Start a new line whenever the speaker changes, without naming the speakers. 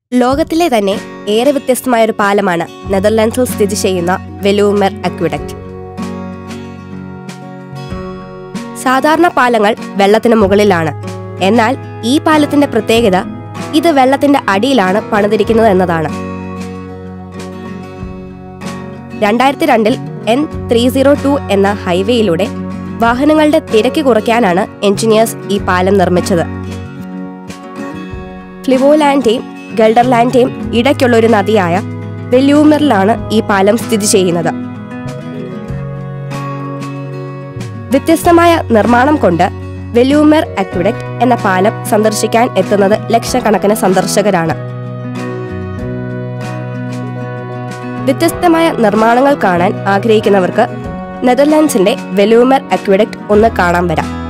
ലോകത്തിലെ തന്നെ ഏറെ വ്യത്യസ്തമായ ഒരു പാലമാണ് നെതർലാൻഡ്സിൽ സ്ഥിതി ചെയ്യുന്ന വെലൂമെർ അക്വിഡക്റ്റ് സാധാരണ പാലങ്ങൾ വെള്ളത്തിന് മുകളിലാണ് എന്നാൽ ഈ പാലത്തിന്റെ പ്രത്യേകത ഇത് വെള്ളത്തിന്റെ അടിയിലാണ് പണിതിരിക്കുന്നത് എന്നതാണ് രണ്ടായിരത്തി രണ്ടിൽ എൻ ത്രീ സീറോ ടു എന്ന ഹൈവേയിലൂടെ വാഹനങ്ങളുടെ തിരക്ക് കുറയ്ക്കാനാണ് എഞ്ചിനീയേഴ്സ് ഈ പാലം നിർമ്മിച്ചത് ഫ്ലിവോലാൻഡേയും ഗൾഡർലാൻഡേയും ഇടയ്ക്കുള്ള ഒരു നദിയായ വെല്യൂമറിലാണ് ഈ പാലം സ്ഥിതി ചെയ്യുന്നത് വ്യത്യസ്തമായ നിർമ്മാണം കൊണ്ട് വെല്യൂമർ അക്വിഡക്റ്റ് എന്ന പാലം സന്ദർശിക്കാൻ എത്തുന്നത് ലക്ഷക്കണക്കിന് സന്ദർശകരാണ് വ്യത്യസ്തമായ നിർമ്മാണങ്ങൾ കാണാൻ ആഗ്രഹിക്കുന്നവർക്ക് നെതർലാൻഡ്സിന്റെ വെലൂമർ അക്വിഡക്റ്റ് ഒന്ന് കാണാൻ വരാം